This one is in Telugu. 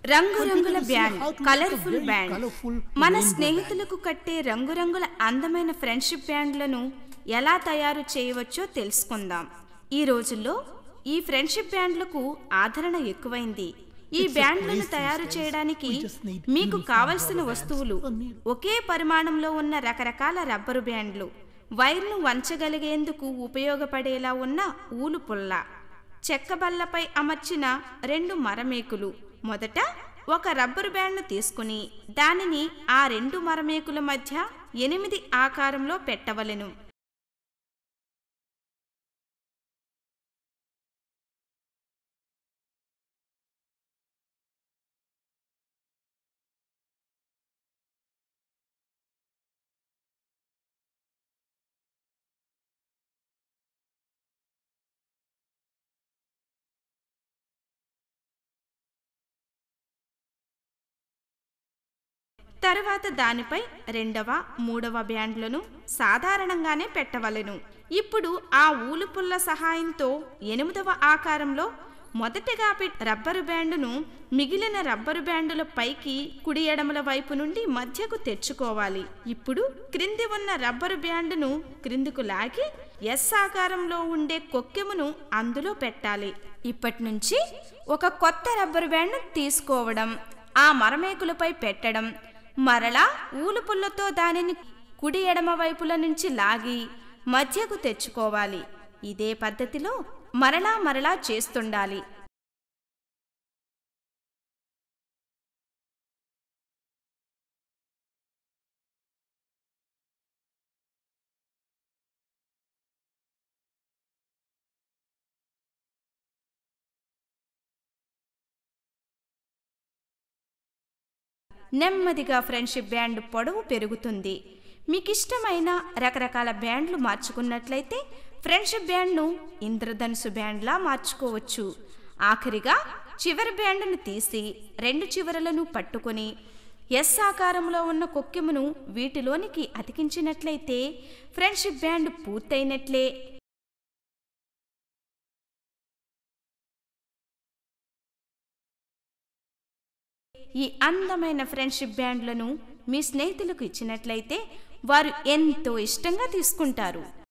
రంగురంగుల band how to make a colourful very band colourful మన rainbow స్నేహితులకు కట్టే రంగురంగుల అందమైన ఫ్రెండ్షిప్ బ్యాండ్లను ఎలా తయారు చేయవచ్చో తెలుసుకుందాం ఈ రోజుల్లో ఈ ఫ్రెండ్షిప్ బ్యాండ్లకు ఆదరణ ఎక్కువైంది ఈ It's a బ్యాండ్లను craze తయారు these days. చేయడానికి We just need మీకు uniform కావలసిన rubber వస్తువులు bands. Need- ఒకే పరిమాణంలో ఉన్న రకరకాల రబ్బరు బ్యాండ్లు వైర్ను వంచగలిగేందుకు ఉపయోగపడేలా ఉన్న ఊలు పుల్ల చెక్క బల్లపై అమర్చిన రెండు మరమేకులు మొదట ఒక రబ్బరు బ్యాండ్ను తీసుకుని దానిని ఆ రెండు మరమేకుల మధ్య ఎనిమిది ఆకారంలో పెట్టవలెను తర్వాత దానిపై రెండవ మూడవ బ్యాండ్లను సాధారణంగానే పెట్టవలెను ఇప్పుడు ఆ ఊలుపుల్ల సహాయంతో ఎనిమిదవ ఆకారంలో మొదటగా పెట్ రబ్బరు బ్యాండును మిగిలిన రబ్బరు బ్యాండుల పైకి కుడి ఎడమల వైపు నుండి మధ్యకు తెచ్చుకోవాలి ఇప్పుడు క్రింది ఉన్న రబ్బరు బ్యాండును క్రిందికు లాగి ఎస్ ఆకారంలో ఉండే కొక్కెమును అందులో పెట్టాలి ఇప్పటి నుంచి ఒక కొత్త రబ్బరు బ్యాండ్ను తీసుకోవడం ఆ మరమేకులపై పెట్టడం మరలా ఊలుపుల్లతో దానిని కుడి ఎడమ వైపుల నుంచి లాగి మధ్యకు తెచ్చుకోవాలి ఇదే పద్ధతిలో మరలా మరలా చేస్తుండాలి నెమ్మదిగా ఫ్రెండ్షిప్ బ్యాండ్ పొడవు పెరుగుతుంది మీకు ఇష్టమైన రకరకాల బ్యాండ్లు మార్చుకున్నట్లయితే ఫ్రెండ్షిప్ బ్యాండ్ను ఇంద్రధనుసు బ్యాండ్లా మార్చుకోవచ్చు ఆఖరిగా చివరి బ్యాండ్ను తీసి రెండు చివరలను పట్టుకొని ఎస్ ఆకారంలో ఉన్న కొక్కెమును వీటిలోనికి అతికించినట్లయితే ఫ్రెండ్షిప్ బ్యాండ్ పూర్తయినట్లే ఈ అందమైన ఫ్రెండ్షిప్ బ్యాండ్లను మీ స్నేహితులకు ఇచ్చినట్లయితే వారు ఎంతో ఇష్టంగా తీసుకుంటారు